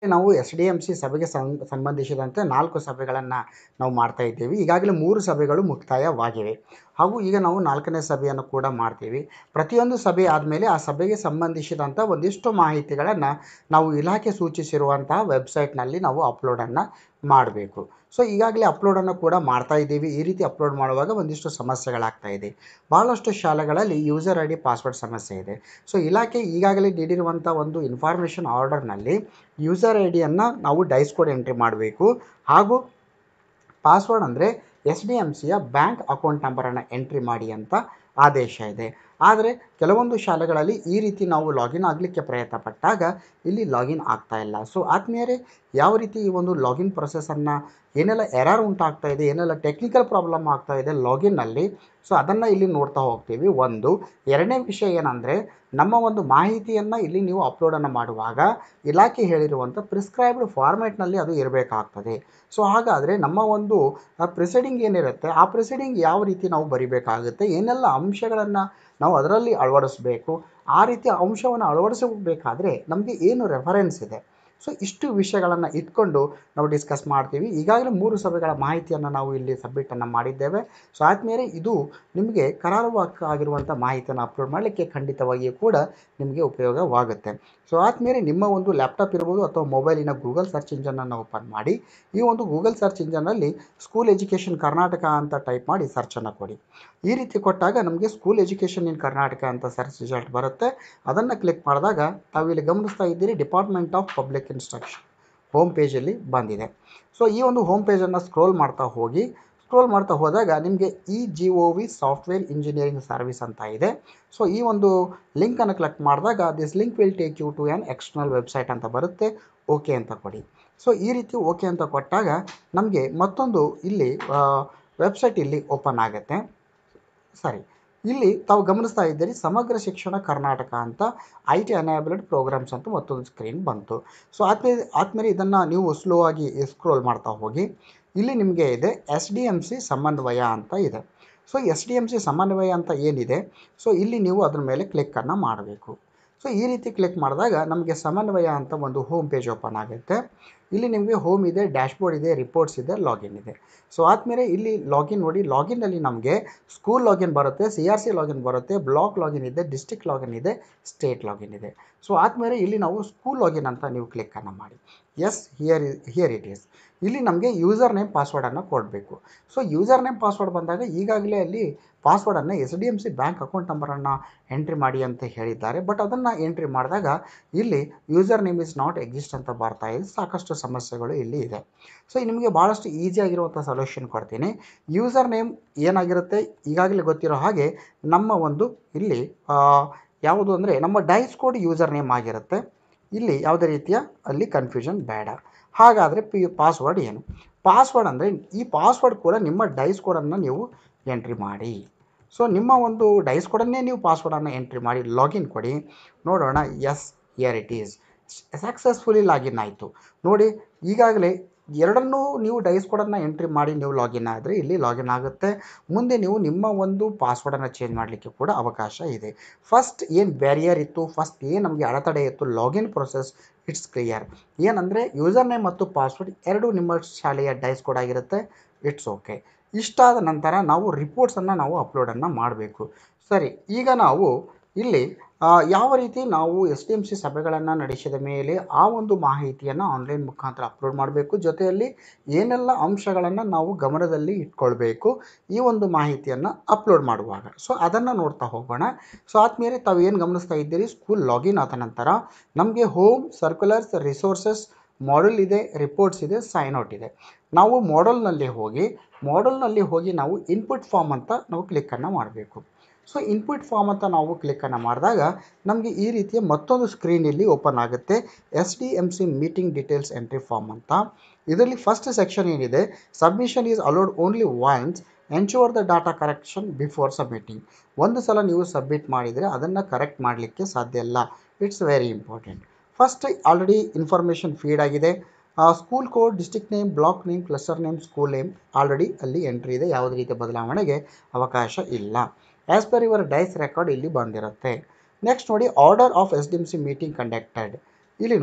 ನಾವು S D M C ಸಭೆಗೆ ಸಂ- ಸಂಬಂಧಿಸಿದಂತೆ ನಾಲ್ಕು ಸಭೆಗಳನ್ನು ನಾವು ಮಾಡ್ತಾ ಇದ್ದೇವೆ ಈಗಾಗಲೇ ಮೂರು ಸಭೆಗಳು ಮುಕ್ತಾಯವಾಗಿವೆ ಹಾಗೂ ಈಗ ನಾವು ನಾಲ್ಕನೇ ಸಭೆಯನ್ನು ಕೂಡ ಮಾಡ್ತೀವಿ ಪ್ರತಿಯೊಂದು ಸಭೆ ಆದಮೇಲೆ ಆ ಸಭೆಗೆ ಸಂಬಂಧಿಸಿದಂಥ ಒಂದಿಷ್ಟು ಮಾಹಿತಿಗಳನ್ನು ನಾವು ಇಲಾಖೆ ಸೂಚಿಸಿರುವಂತಹ ವೆಬ್ಸೈಟ್ನಲ್ಲಿ ನಾವು ಅಪ್ಲೋಡನ್ನು ಮಾಡಬೇಕು ಸೊ ಈಗಾಗಲೇ ಅಪ್ಲೋಡನ್ನು ಕೂಡ ಮಾಡ್ತಾ ಇದ್ದೀವಿ ಈ ರೀತಿ ಅಪ್ಲೋಡ್ ಮಾಡುವಾಗ ಒಂದಿಷ್ಟು ಸಮಸ್ಯೆಗಳಾಗ್ತಾ ಇದೆ ಭಾಳಷ್ಟು ಶಾಲೆಗಳಲ್ಲಿ ಯೂಸರ್ ಐ ಡಿ ಪಾಸ್ವರ್ಡ್ ಸಮಸ್ಯೆ ಇದೆ ಸೊ ಇಲಾಖೆ ಈಗಾಗಲೇ ನೀಡಿರುವಂಥ ಒಂದು ಇನ್ಫಾರ್ಮೇಷನ್ ಆರ್ಡರ್ನಲ್ಲಿ ಯೂಸರ್ ಐ ಡಿಯನ್ನು ನಾವು ಡೈಸ್ ಕೋಡ್ ಎಂಟ್ರಿ ಮಾಡಬೇಕು ಹಾಗೂ ಪಾಸ್ವರ್ಡ್ ಅಂದರೆ ಎಸ್ ಡಿ ಎಮ್ ಸಿಯ ಬ್ಯಾಂಕ್ ಅಕೌಂಟ್ ನಂಬರನ್ನು ಎಂಟ್ರಿ ಮಾಡಿ ಅಂತ ಆದೇಶ ಇದೆ ಆದರೆ ಕೆಲವೊಂದು ಶಾಲೆಗಳಲ್ಲಿ ಈ ರೀತಿ ನಾವು ಲಾಗಿನ್ ಆಗಲಿಕ್ಕೆ ಪ್ರಯತ್ನ ಪಟ್ಟಾಗ ಇಲ್ಲಿ ಲಾಗಿನ್ ಆಗ್ತಾ ಇಲ್ಲ ಸೊ ಆದ್ಮೇಲೆ ಯಾವ ರೀತಿ ಈ ಒಂದು ಲಾಗಿನ್ ಪ್ರೊಸೆಸನ್ನು ಏನೆಲ್ಲ ಎರರ್ ಉಂಟಾಗ್ತಾ ಇದೆ ಏನೆಲ್ಲ ಟೆಕ್ನಿಕಲ್ ಪ್ರಾಬ್ಲಮ್ ಆಗ್ತಾ ಇದೆ ಲಾಗಿನ್ನಲ್ಲಿ ಸೊ ಅದನ್ನು ಇಲ್ಲಿ ನೋಡ್ತಾ ಹೋಗ್ತೀವಿ ಒಂದು ಎರಡನೇ ವಿಷಯ ಏನಂದರೆ ನಮ್ಮ ಒಂದು ಮಾಹಿತಿಯನ್ನು ಇಲ್ಲಿ ನೀವು ಅಪ್ಲೋಡನ್ನು ಮಾಡುವಾಗ ಇಲಾಖೆ ಹೇಳಿರುವಂಥ ಪ್ರಿಸ್ಕ್ರೈಬ್ಡ್ ಫಾರ್ಮ್ಯಾಟ್ನಲ್ಲಿ ಅದು ಇರಬೇಕಾಗ್ತದೆ ಸೊ ಹಾಗಾದರೆ ನಮ್ಮ ಒಂದು ಪ್ರಿಸೈಡಿಂಗ್ ಏನಿರುತ್ತೆ ಆ ಪ್ರಿಸೈಡಿಂಗ್ ಯಾವ ರೀತಿ ನಾವು ಬರಿಬೇಕಾಗುತ್ತೆ ಏನೆಲ್ಲ ಅಂಶಗಳನ್ನು ನಾವು ಅದರಲ್ಲಿ ಅಳವಡಿಸಬೇಕು ಆ ರೀತಿಯ ಅಂಶವನ್ನು ಅಳವಡಿಸಬೇಕಾದ್ರೆ ನಮಗೆ ಏನು ರೆಫರೆನ್ಸ್ ಇದೆ ಸೊ ಇಷ್ಟು ವಿಷಯಗಳನ್ನು ಇಟ್ಕೊಂಡು ನಾವು ಡಿಸ್ಕಸ್ ಮಾಡ್ತೀವಿ ಈಗಾಗಲೇ ಮೂರು ಸಭೆಗಳ ಮಾಹಿತಿಯನ್ನು ನಾವು ಇಲ್ಲಿ ಸಬ್ಮಿಟನ್ನು ಮಾಡಿದ್ದೇವೆ ಸೊ ಆದಮೇಲೆ ಇದು ನಿಮಗೆ ಕರಾರುವಾಗಿರುವಂಥ ಮಾಹಿತಿಯನ್ನು ಅಪ್ಲೋಡ್ ಮಾಡಲಿಕ್ಕೆ ಖಂಡಿತವಾಗಿಯೂ ಕೂಡ ನಿಮಗೆ ಉಪಯೋಗವಾಗುತ್ತೆ ಸೊ ಆದಮೇಲೆ ನಿಮ್ಮ ಒಂದು ಲ್ಯಾಪ್ಟಾಪ್ ಇರ್ಬೋದು ಅಥವಾ ಮೊಬೈಲಿನ ಗೂಗಲ್ ಸರ್ಚ್ ಇಂಜನನ್ನು ಓಪನ್ ಮಾಡಿ ಈ ಒಂದು ಗೂಗಲ್ ಸರ್ಚ್ ಇಂಜನಲ್ಲಿ ಸ್ಕೂಲ್ ಎಜುಕೇಷನ್ ಕರ್ನಾಟಕ ಅಂತ ಟೈಪ್ ಮಾಡಿ ಸರ್ಚನ್ನು ಕೊಡಿ ಈ ರೀತಿ ಕೊಟ್ಟಾಗ ನಮಗೆ ಸ್ಕೂಲ್ ಎಜುಕೇಷನ್ ಇನ್ ಕರ್ನಾಟಕ ಅಂತ ಸರ್ಚ್ ರಿಸಲ್ಟ್ ಬರುತ್ತೆ ಅದನ್ನು ಕ್ಲಿಕ್ ಮಾಡಿದಾಗ ತಾವು ಇಲ್ಲಿ ಗಮನಿಸ್ತಾ ಇದ್ದೀರಿ department of public instruction home ಪೇಜಲ್ಲಿ ಬಂದಿದೆ ಸೊ ಈ ಒಂದು ಹೋಮ್ ಪೇಜನ್ನು ಸ್ಕ್ರೋಲ್ ಮಾಡ್ತಾ ಹೋಗಿ ಸ್ಕ್ರೋಲ್ ಮಾಡ್ತಾ ಹೋದಾಗ ನಿಮಗೆ E G O V software engineering service ಅಂತ ಇದೆ ಸೊ ಈ ಒಂದು ಲಿಂಕನ್ನು ಕ್ಲಿಕ್ ಮಾಡಿದಾಗ this link will take you to an external website ಅಂತ ಬರುತ್ತೆ ಓಕೆ ಅಂತ ಕೊಡಿ ಸೊ ಈ ರೀತಿ ಓಕೆ ಅಂತ ಕೊಟ್ಟಾಗ ನಮಗೆ ಮತ್ತೊಂದು ಇಲ್ಲಿ ವೆಬ್ಸೈಟ್ ಇಲ್ಲಿ ಓಪನ್ ಆಗುತ್ತೆ ಸರಿ ಇಲ್ಲಿ ತಾವು ಗಮನಿಸ್ತಾ ಇದ್ದೀರಿ ಸಮಗ್ರ ಶಿಕ್ಷಣ ಕರ್ನಾಟಕ ಅಂತ ಐ ಟಿ ಅನೇಬಲ್ಡ್ ಪ್ರೋಗ್ರಾಮ್ಸ್ ಅಂತ ಮತ್ತೊಂದು ಸ್ಕ್ರೀನ್ ಬಂತು ಸೊ ಆದ್ಮೇಲೆ ಆದ್ಮೇಲೆ ಇದನ್ನು ನೀವು ಸ್ಲೋ ಆಗಿ ಸ್ಕ್ರೋಲ್ ಮಾಡ್ತಾ ಹೋಗಿ ಇಲ್ಲಿ ನಿಮಗೆ ಇದೆ S D M C Samanvaya ಅಂತ ಇದೆ so S D M C Samanvaya ಅಂತ ಏನಿದೆ ಸೊ ಇಲ್ಲಿ ನೀವು ಅದ್ರ ಮೇಲೆ ಕ್ಲಿಕ್ಕನ್ನು ಮಾಡಬೇಕು ಸೊ ಈ ರೀತಿ ಕ್ಲಿಕ್ ಮಾಡಿದಾಗ ನಮಗೆ ಸಮನ್ವಯ ಅಂತ ಒಂದು ಹೋಮ್ ಪೇಜ್ ಓಪನ್ ಆಗುತ್ತೆ ಇಲ್ಲಿ ನಿಮಗೆ ಹೋಮ್ ಇದೆ ಡ್ಯಾಶ್ಬೋರ್ಡ್ ಇದೆ ರಿಪೋರ್ಟ್ಸ್ ಇದೆ ಲಾಗಿನ್ ಇದೆ ಸೊ ಆದಮೇಲೆ ಇಲ್ಲಿ ಲಾಗಿನ್ ನೋಡಿ ಲಾಗಿನ್ನಲ್ಲಿ ನಮಗೆ ಸ್ಕೂಲ್ ಲಾಗಿನ್ ಬರುತ್ತೆ ಸಿ ಆರ್ ಸಿ ಲಾಗಿನ್ ಬರುತ್ತೆ ಬ್ಲಾಕ್ ಲಾಗಿನ್ ಇದೆ ಡಿಸ್ಟಿಕ್ ಲಾಗಿನ್ ಇದೆ ಸ್ಟೇಟ್ ಲಾಗಿನ್ ಇದೆ ಸೊ ಆದಮೇಲೆ ಇಲ್ಲಿ ನಾವು ಸ್ಕೂಲ್ ಲಾಗಿನ್ ಅಂತ ನೀವು ಕ್ಲಿಕ್ಕನ್ನು ಮಾಡಿ yes here here it is ಇಲ್ಲಿ ನಮಗೆ ಯೂಸರ್ ನೇಮ್ ಪಾಸ್ವರ್ಡನ್ನು ಕೊಡಬೇಕು ಸೊ ಯೂಸರ್ ನೇಮ್ ಪಾಸ್ವರ್ಡ್ ಬಂದಾಗ ಈಗಾಗಲೇ ಅಲ್ಲಿ ಪಾಸ್ವರ್ಡನ್ನು S D M C bank account ನಂಬರನ್ನು ಎಂಟ್ರಿ ಮಾಡಿ ಅಂತ ಹೇಳಿದ್ದಾರೆ ಬಟ್ ಅದನ್ನು ಎಂಟ್ರಿ ಮಾಡಿದಾಗ ಇಲ್ಲಿ user name is not exist ಅಂತ ಬರ್ತಾ ಇದೆ ಸಾಕಷ್ಟು ಸಮಸ್ಯೆಗಳು ಇಲ್ಲಿ ಇದೆ ಸೊ ನಿಮಗೆ ಭಾಳಷ್ಟು ಈಸಿಯಾಗಿರುವಂಥ ಸೊಲ್ಯೂಷನ್ ಕೊಡ್ತೀನಿ ಯೂಸರ್ ನೇಮ್ ಏನಾಗಿರುತ್ತೆ ಈಗಾಗಲೇ ಗೊತ್ತಿರೋ ಹಾಗೆ ನಮ್ಮ ಒಂದು ಇಲ್ಲಿ ಆ, ಯಾವುದು ಅಂದರೆ ನಮ್ಮ ಡೈಸ್ ಕೋಡ್ ಯೂಸರ್ ನೇಮ್ ಆಗಿರುತ್ತೆ ಇಲ್ಲಿ ಯಾವುದೇ ರೀತಿಯ ಅಲ್ಲಿ ಕನ್ಫ್ಯೂಷನ್ ಬೇಡ ಹಾಗಾದರೆ ಪಿ ಪಾಸ್ವರ್ಡ್ ಏನು ಪಾಸ್ವರ್ಡ್ ಅಂದರೆ ಈ ಪಾಸ್ವರ್ಡ್ ಕೂಡ ನಿಮ್ಮ ಡೈಸ್ ಕೋಡನ್ನು ನೀವು ಎಂಟ್ರಿ ಮಾಡಿ ಸೊ ನಿಮ್ಮ ಒಂದು ಡೈಸ್ ಕೋಡನ್ನೇ ನೀವು ಪಾಸ್ವರ್ಡನ್ನು ಎಂಟ್ರಿ ಮಾಡಿ ಲಾಗಿನ್ ಕೊಡಿ ನೋಡೋಣ yes here it is successfully login ಆಯಿತು ನೋಡಿ ಈಗಾಗಲೇ ಎರಡನ್ನೂ ನೀವು ಡೈಸ್ ಕೋಡನ್ನು ಎಂಟ್ರಿ ಮಾಡಿ ನೀವು ಲಾಗಿನ್ ಆದರೆ ಇಲ್ಲಿ ಲಾಗಿನ್ ಆಗುತ್ತೆ ಮುಂದೆ ನೀವು ನಿಮ್ಮ ಒಂದು ಪಾಸ್ವರ್ಡನ್ನು ಚೇಂಜ್ ಮಾಡಲಿಕ್ಕೆ ಕೂಡ ಅವಕಾಶ ಇದೆ ಫಸ್ಟ್ ಏನು ಬ್ಯಾರಿಯರ್ ಇತ್ತು ಫಸ್ಟ್ ಏನು ನಮಗೆ ಅಡೆತಡೆ ಇತ್ತು ಲಾಗಿನ್ ಪ್ರೊಸೆಸ್ ಇಟ್ಸ್ ಕ್ಲಿಯರ್ ಏನಂದರೆ ಯೂಸರ್ ನೇಮ್ ಮತ್ತು ಪಾಸ್ವರ್ಡ್ ಎರಡು ನಿಮ್ಮ ಶಾಲೆಯ ಡೈಸ್ ಕೋಡ್ ಆಗಿರುತ್ತೆ ಇಟ್ಸ್ ಓಕೆ ಇಷ್ಟಾದ ನಂತರ ನಾವು ರಿಪೋರ್ಟ್ಸನ್ನು ನಾವು ಅಪ್ಲೋಡನ್ನು ಮಾಡಬೇಕು ಸರಿ ಈಗ ನಾವು ಇಲ್ಲಿ ಆ, ಯಾವ ರೀತಿ ನಾವು ಎಸ್ ಟಿ ಎಮ್ ಸಿ ಸಭೆಗಳನ್ನು ನಡೆಸಿದ ಮೇಲೆ ಆ ಒಂದು ಮಾಹಿತಿಯನ್ನು ಆನ್ಲೈನ್ ಮುಖಾಂತರ ಅಪ್ಲೋಡ್ ಮಾಡಬೇಕು ಜೊತೆಯಲ್ಲಿ ಏನೆಲ್ಲ ಅಂಶಗಳನ್ನು ನಾವು ಗಮನದಲ್ಲಿ ಇಟ್ಕೊಳ್ಬೇಕು ಈ ಒಂದು ಮಾಹಿತಿಯನ್ನು ಅಪ್ಲೋಡ್ ಮಾಡುವಾಗ ಸೊ ಅದನ್ನು ನೋಡ್ತಾ ಹೋಗೋಣ ಸೊ ಆದಮೇಲೆ ತಾವು ಏನು ಗಮನಿಸ್ತಾ ಇದ್ದೀರಿ ಸ್ಕೂಲ್ ಲಾಗಿನ್ ಆದ ನಂತರ ನಮಗೆ ಹೋಮ್ ಸರ್ಕ್ಯುಲರ್ಸ್ ರಿಸೋರ್ಸಸ್ ಮಾಡೆಲ್ ಇದೆ ರಿಪೋರ್ಟ್ಸ್ ಇದೆ ಸೈನ್ ಔಟ್ ಇದೆ ನಾವು ಮಾಡಲ್ನಲ್ಲಿ ಹೋಗಿ ಮಾಡಲ್ನಲ್ಲಿ ಹೋಗಿ ನಾವು ಇನ್ಪುಟ್ ಫಾರ್ಮ್ ಅಂತ ನಾವು ಕ್ಲಿಕ್ಕನ್ನು ಮಾಡಬೇಕು ಸೊ ಇನ್ಪುಟ್ ಫಾರ್ಮ್ ಅಂತ ನಾವು ಕ್ಲಿಕ್ಕನ್ನು ಮಾಡಿದಾಗ ನಮಗೆ ಈ ರೀತಿಯ ಮತ್ತೊಂದು ಸ್ಕ್ರೀನ್ ಇಲ್ಲಿ ಓಪನ್ ಆಗುತ್ತೆ S D M C meeting details entry form ಅಂತ ಇದರಲ್ಲಿ ಫಸ್ಟ್ ಸೆಕ್ಷನ್ ಏನಿದೆ submission is allowed only once ensure the data correction before submitting ಒಂದು ಸಲ ನೀವು ಸಬ್ಮಿಟ್ ಮಾಡಿದರೆ ಅದನ್ನು ಕರೆಕ್ಟ್ ಮಾಡಲಿಕ್ಕೆ ಸಾಧ್ಯ ಇಲ್ಲ it's very important first already information feed ಆಗಿದೆ school code district name block name cluster name school name already ಅಲ್ಲಿ ಎಂಟ್ರಿ ಇದೆ ಯಾವುದೇ ರೀತಿಯ ಬದಲಾವಣೆಗೆ ಅವಕಾಶ ಇಲ್ಲ as per your DISE record ಇಲ್ಲಿ ಬಂದಿರುತ್ತೆ ನೆಕ್ಸ್ಟ್ ನೋಡಿ order of S D M C meeting conducted ಇಲ್ಲಿ ನೋಡಿ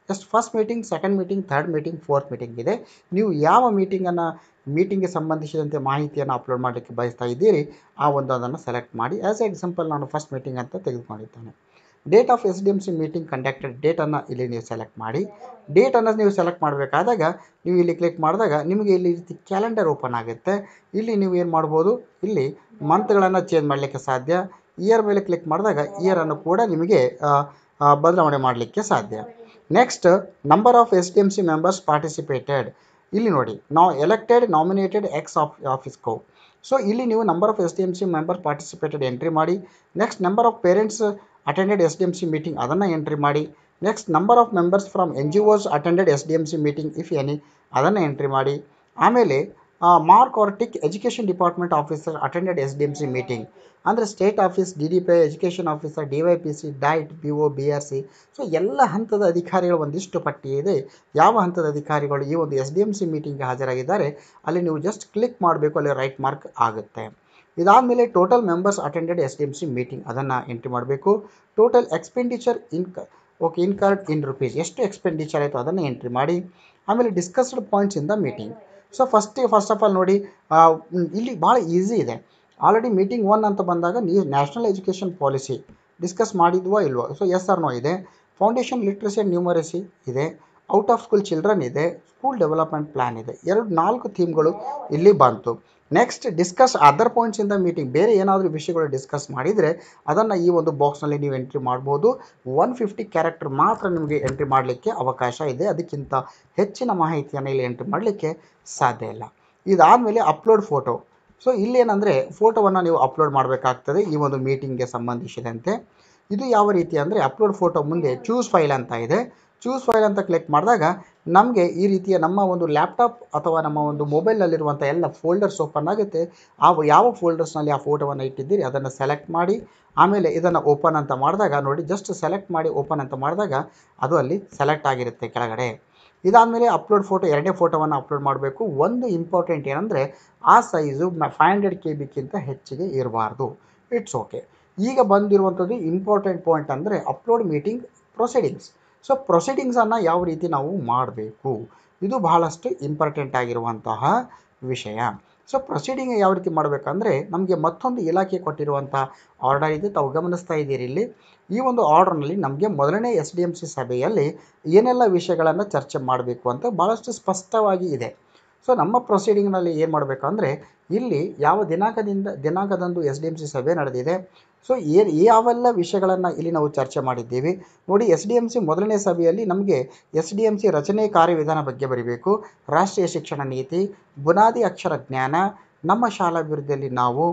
just first meeting second meeting third meeting fourth meeting ಇದೆ ನೀವು ಯಾವ ಮೀಟಿಂಗನ್ನು ಮೀಟಿಂಗ್ಗೆ ಸಂಬಂಧಿಸಿದಂತೆ ಮಾಹಿತಿಯನ್ನು ಅಪ್ಲೋಡ್ ಮಾಡಲಿಕ್ಕೆ ಬಯಸ್ತಾ ಇದ್ದೀರಿ ಆ ಒಂದು ಅದನ್ನು ಸೆಲೆಕ್ಟ್ ಮಾಡಿ ಆ್ಯಸ್ ಎಕ್ಸಾಂಪಲ್ ನಾನು ಫಸ್ಟ್ ಮೀಟಿಂಗ್ ಅಂತ ತೆಗೆದುಕೊಂಡಿದ್ದೇನೆ date of S D M C meeting conducted ಡೇಟನ್ನು ಇಲ್ಲಿ ನೀವು ಸೆಲೆಕ್ಟ್ ಮಾಡಿ ಡೇಟನ್ನು ನೀವು ಸೆಲೆಕ್ಟ್ ಮಾಡಬೇಕಾದಾಗ ನೀವು ಇಲ್ಲಿ ಕ್ಲಿಕ್ ಮಾಡಿದಾಗ ನಿಮಗೆ ಇಲ್ಲಿ ರೀತಿ ಕ್ಯಾಲೆಂಡರ್ ಓಪನ್ ಆಗುತ್ತೆ ಇಲ್ಲಿ ನೀವು ಏನು ಮಾಡ್ಬೋದು ಇಲ್ಲಿ ಮಂತ್ಗಳನ್ನು ಚೇಂಜ್ ಮಾಡಲಿಕ್ಕೆ ಸಾಧ್ಯ ಇಯರ್ ಮೇಲೆ ಕ್ಲಿಕ್ ಮಾಡಿದಾಗ ಇಯರನ್ನು ಕೂಡ ನಿಮಗೆ ಆ, ಆ, ಬದಲಾವಣೆ ಮಾಡಲಿಕ್ಕೆ ಸಾಧ್ಯ next number of S D M C members participated ಇಲ್ಲಿ ನೋಡಿ ನಾವು elected nominated ex officio so ಇಲ್ಲಿ ನೀವು number of S D M C member participated entry ಮಾಡಿ next number of parents attended S D M C meeting ಅದನ್ನು entry ಮಾಡಿ next number of members from N G Os attended S D M C meeting if any ಅದನ್ನು entry ಮಾಡಿ ಆಮೇಲೆ mark R tick education department officer attended S D M C meeting ಅಂದರೆ state office D D P education officer D Y P C DIET B O B R C so ಎಲ್ಲ ಹಂತದ ಅಧಿಕಾರಿಗಳ ಒಂದಿಷ್ಟು ಪಟ್ಟಿ ಇದೆ ಯಾವ ಹಂತದ ಅಧಿಕಾರಿಗಳು ಈ ಒಂದು ಎಸ್ ಡಿ ಎಮ್ ಸಿ ಮೀಟಿಂಗ್ಗೆ ಹಾಜರಾಗಿದ್ದಾರೆ ಅಲ್ಲಿ ನೀವು ಜಸ್ಟ್ ಕ್ಲಿಕ್ ಮಾಡಬೇಕು ಅಲ್ಲಿ ರೈಟ್ ಮಾರ್ಕ್ ಆಗುತ್ತೆ ಇದಾದಮೇಲೆ total members attended S D M C meeting ಅದನ್ನು ಎಂಟ್ರಿ ಮಾಡಬೇಕು total expenditure in okay incurred in rupees ಎಷ್ಟು ಎಕ್ಸ್ಪೆಂಡಿಚರ್ ಆಯಿತು ಅದನ್ನು ಎಂಟ್ರಿ ಮಾಡಿ ಆಮೇಲೆ discussed points in the meeting so first first of all ನೋಡಿ ಆ, ಮ್, ಇಲ್ಲಿ ಭಾಳ ಈಸಿ ಇದೆ ಆಲ್ರೆಡಿ ಮೀಟಿಂಗ್ ಒನ್ ಅಂತ ಬಂದಾಗ ನೀವು ನ್ಯಾಷನಲ್ ಎಜುಕೇಷನ್ ಪಾಲಿಸಿ ಡಿಸ್ಕಸ್ ಮಾಡಿದ್ವೋ ಇಲ್ವೋ ಸೊ ಎಸ್ ಆರ್ ನೋ ಇದೆ ಫೌಂಡೇಶನ್ ಲಿಟ್ರಸಿ ಆ್ಯಂಡ್ ನ್ಯೂಮರಸಿ ಇದೆ ಔಟ್ ಆಫ್ ಸ್ಕೂಲ್ ಚಿಲ್ಡ್ರನ್ ಇದೆ ಸ್ಕೂಲ್ ಡೆವಲಪ್ಮೆಂಟ್ ಪ್ಲ್ಯಾನ್ ಇದೆ ಎರಡು ನಾಲ್ಕು ಥೀಮ್ಗಳು ಇಲ್ಲಿ ಬಂತು next discuss other points in the meeting ಬೇರೆ ಏನಾದರೂ ವಿಷಯಗಳು ಡಿಸ್ಕಸ್ ಮಾಡಿದರೆ ಅದನ್ನು ಈ ಒಂದು ಬಾಕ್ಸ್ನಲ್ಲಿ ನೀವು ಎಂಟ್ರಿ ಮಾಡ್ಬೋದು ಒನ್ ಫಿಫ್ಟಿ ಕ್ಯಾರೆಕ್ಟರ್ ಮಾತ್ರ ನಿಮಗೆ ಎಂಟ್ರಿ ಮಾಡಲಿಕ್ಕೆ ಅವಕಾಶ ಇದೆ ಅದಕ್ಕಿಂತ ಹೆಚ್ಚಿನ ಮಾಹಿತಿಯನ್ನು ಇಲ್ಲಿ ಎಂಟ್ರಿ ಮಾಡಲಿಕ್ಕೆ ಸಾಧ್ಯ ಇಲ್ಲ ಇದಾದಮೇಲೆ ಅಪ್ಲೋಡ್ ಫೋಟೋ ಸೊ ಇಲ್ಲೇನೆಂದರೆ ಫೋಟೋವನ್ನು ನೀವು ಅಪ್ಲೋಡ್ ಮಾಡಬೇಕಾಗ್ತದೆ ಈ ಒಂದು ಮೀಟಿಂಗ್ಗೆ ಸಂಬಂಧಿಸಿದಂತೆ ಇದು ಯಾವ ರೀತಿ ಅಂದರೆ ಅಪ್ಲೋಡ್ ಫೋಟೋ ಮುಂದೆ ಚೂಸ್ ಫೈಲ್ ಅಂತ ಇದೆ ಚೂಸ್ ಫೈಲ್ ಅಂತ ಕ್ಲಿಕ್ ಮಾಡಿದಾಗ ನಮಗೆ ಈ ರೀತಿಯ ನಮ್ಮ ಒಂದು ಲ್ಯಾಪ್ಟಾಪ್ ಅಥವಾ ನಮ್ಮ ಒಂದು ಮೊಬೈಲ್ನಲ್ಲಿರುವಂಥ ಎಲ್ಲ ಫೋಲ್ಡರ್ಸ್ ಓಪನ್ ಆಗುತ್ತೆ ಆ ಯಾವ ಫೋಲ್ಡರ್ಸ್ನಲ್ಲಿ ಆ ಫೋಟೋವನ್ನು ಇಟ್ಟಿದ್ದೀರಿ ಅದನ್ನು ಸೆಲೆಕ್ಟ್ ಮಾಡಿ ಆಮೇಲೆ ಇದನ್ನು ಓಪನ್ ಅಂತ ಮಾಡಿದಾಗ ನೋಡಿ ಜಸ್ಟ್ ಸೆಲೆಕ್ಟ್ ಮಾಡಿ ಓಪನ್ ಅಂತ ಮಾಡಿದಾಗ ಅದು ಅಲ್ಲಿ ಸೆಲೆಕ್ಟ್ ಆಗಿರುತ್ತೆ ಕೆಳಗಡೆ ಇದಾದಮೇಲೆ ಅಪ್ಲೋಡ್ ಫೋಟೋ ಎರಡನೇ ಫೋಟೋವನ್ನು ಅಪ್ಲೋಡ್ ಮಾಡಬೇಕು ಒಂದು ಇಂಪಾರ್ಟೆಂಟ್ ಏನಂದರೆ ಆ ಸೈಜು ಫೈವ್ ಹಂಡ್ರೆಡ್ ಕೆ ಬಿಗಿಂತ ಹೆಚ್ಚಿಗೆ ಇರಬಾರ್ದು ಇಟ್ಸ್ ಓಕೆ ಈಗ ಬಂದಿರುವಂಥದ್ದು ಇಂಪಾರ್ಟೆಂಟ್ ಪಾಯಿಂಟ್ ಅಂದರೆ ಅಪ್ಲೋಡ್ ಮೀಟಿಂಗ್ ಪ್ರೊಸೀಡಿಂಗ್ಸ್ ಸೊ ಪ್ರೊಸೀಡಿಂಗ್ಸನ್ನು ಯಾವ ರೀತಿ ನಾವು ಮಾಡಬೇಕು ಇದು ಬಹಳಷ್ಟು ಇಂಪಾರ್ಟೆಂಟ್ ಆಗಿರುವಂತಹ ವಿಷಯ ಸೊ ಪ್ರೊಸೀಡಿಂಗ್ ಯಾವ ರೀತಿ ಮಾಡಬೇಕಂದ್ರೆ ನಮಗೆ ಮತ್ತೊಂದು ಇಲಾಖೆ ಕೊಟ್ಟಿರುವಂಥ ಆರ್ಡರ್ ಇದೆ ತಾವು ಗಮನಿಸ್ತಾ ಇದ್ದೀರಿ ಇಲ್ಲಿ ಈ ಒಂದು ಆರ್ಡರ್ನಲ್ಲಿ ನಮಗೆ ಮೊದಲನೇ ಎಸ್ ಡಿ ಎಮ್ ಸಿ ಸಭೆಯಲ್ಲಿ ಏನೆಲ್ಲ ವಿಷಯಗಳನ್ನು ಚರ್ಚೆ ಮಾಡಬೇಕು ಅಂತ ಭಾಳಷ್ಟು ಸ್ಪಷ್ಟವಾಗಿ ಇದೆ ಸೊ ನಮ್ಮ ಪ್ರೊಸೀಡಿಂಗ್ನಲ್ಲಿ ಏನು ಮಾಡಬೇಕಂದ್ರೆ ಇಲ್ಲಿ ಯಾವ ದಿನಾಂಕದಿಂದ ದಿನಾಂಕದಂದು ಎಸ್ ಡಿ ಎಮ್ ಸಿ ಸಭೆ ನಡೆದಿದೆ ಸೊ ಏನು ಯಾವೆಲ್ಲ ವಿಷಯಗಳನ್ನು ಇಲ್ಲಿ ನಾವು ಚರ್ಚೆ ಮಾಡಿದ್ದೀವಿ ನೋಡಿ ಎಸ್ ಡಿ ಎಮ್ ಸಿ ಮೊದಲನೇ ಸಭೆಯಲ್ಲಿ ನಮಗೆ ಎಸ್ ಡಿ ಎಮ್ ಸಿ ರಚನೆ ಕಾರ್ಯವಿಧಾನ ಬಗ್ಗೆ ಬರೀಬೇಕು ರಾಷ್ಟ್ರೀಯ ಶಿಕ್ಷಣ ನೀತಿ ಬುನಾದಿ ಅಕ್ಷರ ಜ್ಞಾನ ನಮ್ಮ ಶಾಲಾಭಿವೃದ್ಧಿಯಲ್ಲಿ ನಾವು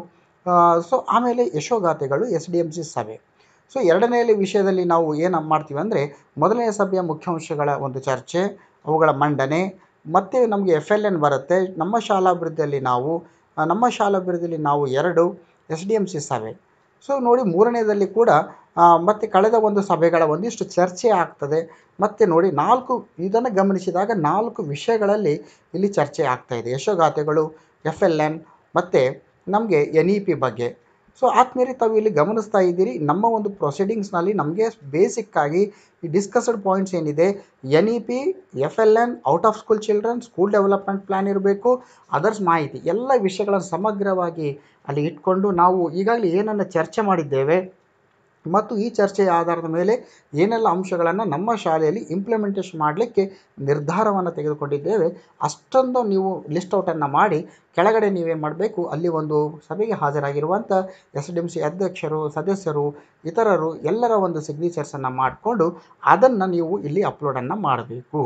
ಸೊ ಆಮೇಲೆ ಯಶೋಗಾಥೆಗಳು ಎಸ್ ಡಿ ಎಮ್ ಸಿ ಸಭೆ ಸೊ ಎರಡನೇ ವಿಷಯದಲ್ಲಿ ನಾವು ಏನು ಮಾಡ್ತೀವಿ ಅಂದರೆ ಮೊದಲನೇ ಸಭೆಯ ಮುಖ್ಯಾಂಶಗಳ ಒಂದು ಚರ್ಚೆ ಅವುಗಳ ಮಂಡನೆ ಮತ್ತು ನಮಗೆ ಎಫ್ ಎಲ್ ಎನ್ ಬರುತ್ತೆ ನಮ್ಮ ಶಾಲಾಭಿವೃದ್ಧಿಯಲ್ಲಿ ನಾವು ಆ, ನಮ್ಮ ಶಾಲಾಭಿವೃದ್ಧಿಯಲ್ಲಿ ನಾವು ಎರಡು ಎಸ್ ಡಿ ಎಮ್ ಸಿ ಸಭೆ ಸೊ ನೋಡಿ ಮೂರನೇದಲ್ಲಿ ಕೂಡ ಆ, ಮತ್ತೆ ಕಳೆದ ಒಂದು ಸಭೆಗಳ ಒಂದಿಷ್ಟು ಚರ್ಚೆ ಆಗ್ತದೆ ಮತ್ತು ನೋಡಿ ನಾಲ್ಕು ಇದನ್ನು ಗಮನಿಸಿದಾಗ ನಾಲ್ಕು ವಿಷಯಗಳಲ್ಲಿ ಇಲ್ಲಿ ಚರ್ಚೆ ಆಗ್ತಾ ಇದೆ ಯಶೋಗಾಥೆಗಳು ಎಫ್ ಎಲ್ ಎನ್ ಮತ್ತು ನಮಗೆ ಎನ್ ಇ ಪಿ ಬಗ್ಗೆ ಸೊ ಆದ್ಮೇಲೆ ತಾವು ಇಲ್ಲಿ ಗಮನಿಸ್ತಾ ಇದ್ದೀರಿ ನಮ್ಮ ಒಂದು ಪ್ರೊಸೀಡಿಂಗ್ಸ್ನಲ್ಲಿ ನಮಗೆ ಬೇಸಿಕ್ಕಾಗಿ ಈ ಡಿಸ್ಕಸ್ಡ್ ಪಾಯಿಂಟ್ಸ್ ಏನಿದೆ N E P F L N out of school children school development plan ಇರಬೇಕು ಅದರ್ಸ್ ಮಾಹಿತಿ ಎಲ್ಲ ವಿಷಯಗಳನ್ನು ಸಮಗ್ರವಾಗಿ ಅಲ್ಲಿ ಇಟ್ಕೊಂಡು ನಾವು ಈಗಾಗಲೇ ಏನನ್ನು ಚರ್ಚೆ ಮಾಡಿದ್ದೇವೆ ಮತ್ತು ಈ ಚರ್ಚೆಯ ಆಧಾರದ ಮೇಲೆ ಏನೆಲ್ಲ ಅಂಶಗಳನ್ನು ನಮ್ಮ ಶಾಲೆಯಲ್ಲಿ ಇಂಪ್ಲಿಮೆಂಟೇಷನ್ ಮಾಡಲಿಕ್ಕೆ ನಿರ್ಧಾರವನ್ನು ತೆಗೆದುಕೊಂಡಿದ್ದೇವೆ ಅಷ್ಟೊಂದು ನೀವು ಲಿಸ್ಟ್ ಔಟನ್ನು ಮಾಡಿ ಕೆಳಗಡೆ ನೀವೇನು ಮಾಡಬೇಕು ಅಲ್ಲಿ ಒಂದು ಸಭೆಗೆ ಹಾಜರಾಗಿರುವಂಥ ಎಸ್ ಡಿ ಎಮ್ ಸಿ ಅಧ್ಯಕ್ಷರು ಸದಸ್ಯರು ಇತರರು ಎಲ್ಲರ ಒಂದು ಸಿಗ್ನೇಚರ್ಸನ್ನು ಮಾಡಿಕೊಂಡು ಅದನ್ನು ನೀವು ಇಲ್ಲಿ ಅಪ್ಲೋಡನ್ನು ಮಾಡಬೇಕು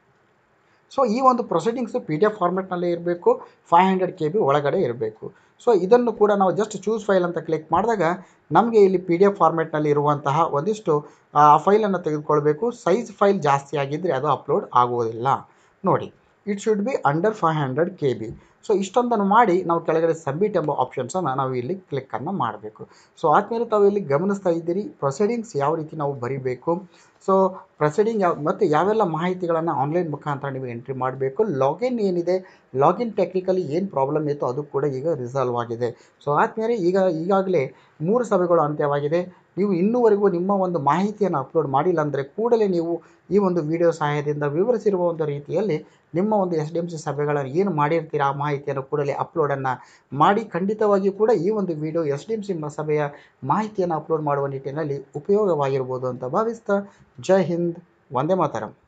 ಸೊ ಈ ಒಂದು ಪ್ರೊಸೀಡಿಂಗ್ಸು ಪಿ ಡಿ ಎಫ್ ಫಾರ್ಮೆಟ್ನಲ್ಲೇ ಇರಬೇಕು ಫೈವ್ ಹಂಡ್ರೆಡ್ ಕೆ ಬಿ ಒಳಗಡೆ ಇರಬೇಕು ಸೊ ಇದನ್ನು ಕೂಡ ನಾವು ಜಸ್ಟ್ ಚೂಸ್ ಫೈಲ್ ಅಂತ ಕ್ಲಿಕ್ ಮಾಡಿದಾಗ ನಮಗೆ ಇಲ್ಲಿ ಪಿ ಡಿ ಎಫ್ ಫಾರ್ಮೆಟ್ನಲ್ಲಿ ಇರುವಂತಹ ಒಂದಿಷ್ಟು ಆ ಫೈಲನ್ನು ತೆಗೆದುಕೊಳ್ಬೇಕು ಸೈಜ್ ಫೈಲ್ ಜಾಸ್ತಿ ಆಗಿದ್ದರೆ ಅದು ಅಪ್ಲೋಡ್ ಆಗುವುದಿಲ್ಲ ನೋಡಿ it should be under five hundred K B so ಇಷ್ಟೊಂದನ್ನು ಮಾಡಿ ನಾವು ಕೆಳಗಡೆ ಸಬ್ಮಿಟ್ ಎಂಬ ಆಪ್ಷನ್ಸನ್ನು ನಾವು ಇಲ್ಲಿ ಕ್ಲಿಕ್ಕನ್ನು ಮಾಡಬೇಕು ಸೊ ಆದಮೇಲೆ ತಾವು ಇಲ್ಲಿ ಗಮನಿಸ್ತಾ ಇದ್ದೀರಿ ಪ್ರೊಸೀಡಿಂಗ್ಸ್ ಯಾವ ರೀತಿ ನಾವು ಬರೀಬೇಕು ಸೊ ಪ್ರೊಸೀಡಿಂಗ್ ಯಾವ ಮತ್ತು ಯಾವೆಲ್ಲ ಮಾಹಿತಿಗಳನ್ನು ಆನ್ಲೈನ್ ಮುಖಾಂತರ ನೀವು ಎಂಟ್ರಿ ಮಾಡಬೇಕು ಲಾಗಿನ್ ಏನಿದೆ ಲಾಗಿನ್ ಟೆಕ್ನಿಕಲಿ ಏನು ಪ್ರಾಬ್ಲಮ್ ಇತ್ತು ಅದು ಕೂಡ ಈಗ ರಿಸಾಲ್ವ್ ಆಗಿದೆ ಸೊ ಆದಮೇಲೆ ಈಗ ಈಗಾಗಲೇ ಮೂರು ಸಭೆಗಳು ಅಂತ್ಯವಾಗಿದೆ ನೀವು ಇನ್ನೂವರೆಗೂ ನಿಮ್ಮ ಒಂದು ಮಾಹಿತಿಯನ್ನು ಅಪ್ಲೋಡ್ ಮಾಡಿಲ್ಲ ಅಂದರೆ ಕೂಡಲೇ ನೀವು ಈ ಒಂದು ವಿಡಿಯೋ ಸಹಾಯದಿಂದ ವಿವರಿಸಿರುವ ಒಂದು ರೀತಿಯಲ್ಲಿ ನಿಮ್ಮ ಒಂದು ಎಸ್ ಡಿ ಎಮ್ ಸಿ ಸಭೆಗಳನ್ನು ಏನು ಮಾಡಿರ್ತೀರ ಆ ಮಾಹಿತಿಯನ್ನು ಕೂಡಲೇ ಅಪ್ಲೋಡನ್ನು ಮಾಡಿ ಖಂಡಿತವಾಗಿಯೂ ಕೂಡ ಈ ಒಂದು video S D M C ಸಭೆಯ ಮಾಹಿತಿಯನ್ನು ಅಪ್ಲೋಡ್ ಮಾಡುವ ನಿಟ್ಟಿನಲ್ಲಿ ಉಪಯೋಗವಾಗಿರ್ಬೋದು ಅಂತ ಭಾವಿಸ್ತಾ ಜೈ ಹಿಂದ್ ವಂದೇ ಮಾತರಂ